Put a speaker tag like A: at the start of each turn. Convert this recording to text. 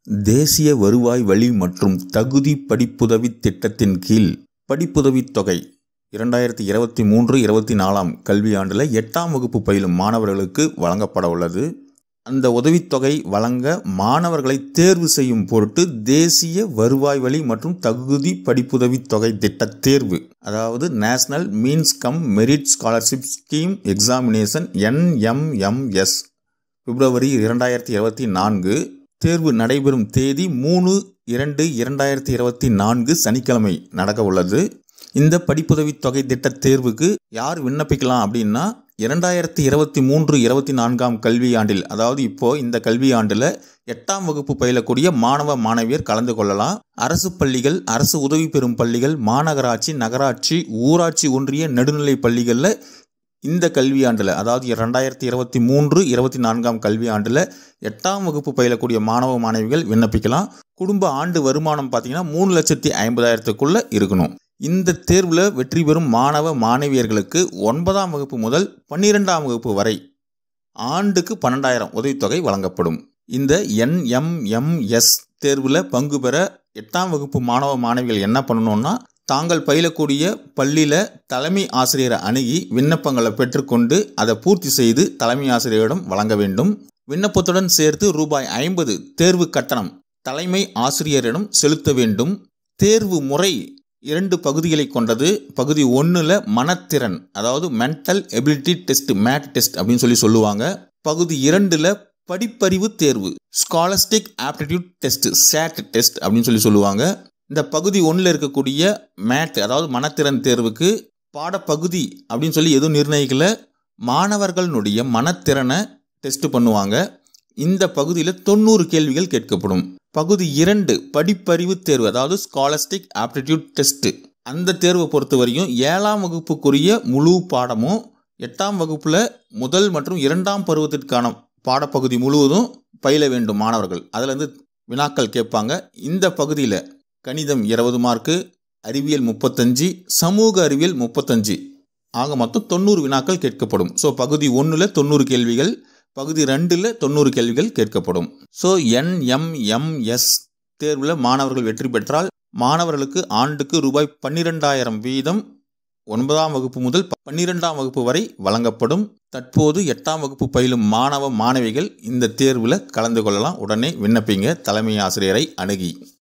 A: தேசிய வருவாய் வழி மற்றும் தகுதி படிப்புதவித் திட்டத்தின் கீழ் படிப்புதவித் தொகை இரண்டாயிரத்தி இருபத்தி மூன்று இருபத்தி நாலாம் கல்வியாண்டில் எட்டாம் வகுப்பு பயிலும் மாணவர்களுக்கு வழங்கப்பட உள்ளது அந்த உதவித்தொகை வழங்க மாணவர்களை தேர்வு செய்யும் பொருட்டு தேசிய வருவாய் வழி மற்றும் தகுதி படிப்புதவித் தொகை திட்ட தேர்வு அதாவது national means cum merit scholarship scheme examination NMMS பிப்ரவரி இரண்டாயிரத்தி இருபத்தி நான்கு தேர்வு நடைபெறும் தேதி மூணு இரண்டு இரண்டாயிரத்தி இருபத்தி நான்கு சனிக்கிழமை நடக்க உள்ளது இந்த படிப்புதவித் தொகை திட்ட தேர்வுக்கு யார் விண்ணப்பிக்கலாம் அப்படின்னா இரண்டாயிரத்தி இருபத்தி மூன்று இருபத்தி நான்காம் கல்வியாண்டில் அதாவது இப்போ இந்த கல்வியாண்டில் எட்டாம் வகுப்பு பயிலக்கூடிய மாணவ மாணவியர் கலந்து கொள்ளலாம் அரசு பள்ளிகள் அரசு உதவி பெறும் பள்ளிகள் மாநகராட்சி நகராட்சி ஊராட்சி ஒன்றிய நடுநிலை பள்ளிகளில் இந்த கல்வியாண்டில் அதாவது ரெண்டாயிரத்தி இருபத்தி மூன்று இருபத்தி நான்காம் கல்வியாண்டில் எட்டாம் வகுப்பு பயிலக்கூடிய மாணவ மாணவிகள் விண்ணப்பிக்கலாம் குடும்ப ஆண்டு வருமானம் பார்த்தீங்கன்னா மூணு லட்சத்தி ஐம்பதாயிரத்துக்குள்ளே இருக்கணும் இந்த தேர்வில் வெற்றி பெறும் மாணவ மாணவியர்களுக்கு ஒன்பதாம் வகுப்பு முதல் பன்னிரெண்டாம் வகுப்பு வரை ஆண்டுக்கு பன்னெண்டாயிரம் உதவித்தொகை வழங்கப்படும் இந்த என்எம்எம்எஸ் தேர்வில் பங்கு பெற எட்டாம் வகுப்பு மாணவ மாணவிகள் என்ன பண்ணணும்னா தாங்கள் பயிலக்கூடிய பள்ளியில் தலைமை ஆசிரியரை அணுகி விண்ணப்பங்களை பெற்றுக்கொண்டு அதை பூர்த்தி செய்து தலைமை ஆசிரியரிடம் வழங்க வேண்டும் விண்ணப்பத்துடன் சேர்த்து ரூபாய் ஐம்பது தேர்வு கட்டணம் தலைமை ஆசிரியரிடம் செலுத்த வேண்டும் தேர்வு முறை இரண்டு பகுதிகளை கொண்டது பகுதி ஒன்றில் மனத்திறன் அதாவது mental ability test MAT test அப்படின்னு சொல்லி சொல்லுவாங்க பகுதி இரண்டில் படிப்பறிவு தேர்வு scholastic aptitude test SAT test அப்படின்னு சொல்லி சொல்லுவாங்க இந்த பகுதி ஒன்றில் இருக்கக்கூடிய மேட் அதாவது மனத்திறன் தேர்வுக்கு பாடப்பகுதி அப்படின்னு சொல்லி எதுவும் நிர்ணயிக்கல மாணவர்களுடைய மனத்திறனை டெஸ்ட் பண்ணுவாங்க இந்த பகுதியில் தொண்ணூறு கேள்விகள் கேட்கப்படும் பகுதி இரண்டு படிப்பறிவு தேர்வு அதாவது ஸ்காலஸ்டிக் ஆப்டிடியூட் டெஸ்ட் அந்த தேர்வை பொறுத்த வரையும் ஏழாம் வகுப்புக்குரிய முழு பாடமும் எட்டாம் வகுப்பில் முதல் மற்றும் இரண்டாம் பருவத்திற்கான பாடப்பகுதி முழுவதும் பயில வேண்டும் மாணவர்கள் அதுலேருந்து வினாக்கள் கேட்பாங்க இந்த பகுதியில் கணிதம் இருபது மார்க்கு அறிவியல் முப்பத்தஞ்சு சமூக அறிவியல் முப்பத்தஞ்சு ஆக மொத்தம் தொண்ணூறு வினாக்கள் கேட்கப்படும் ஸோ பகுதி ஒன்றில் தொண்ணூறு கேள்விகள் பகுதி ரெண்டில் தொண்ணூறு கேள்விகள் கேட்கப்படும் ஸோ என்எம்எம்எஸ் தேர்வில் மாணவர்கள் வெற்றி பெற்றால் மாணவர்களுக்கு ஆண்டுக்கு ரூபாய் பன்னிரெண்டாயிரம் வீதம் ஒன்பதாம் வகுப்பு முதல் பன்னிரெண்டாம் வகுப்பு வரை வழங்கப்படும் தற்போது எட்டாம் வகுப்பு பயிலும் மாணவ மாணவிகள் இந்த தேர்வில் கலந்து கொள்ளலாம் உடனே விண்ணப்பிங்க தலைமை ஆசிரியரை அணுகி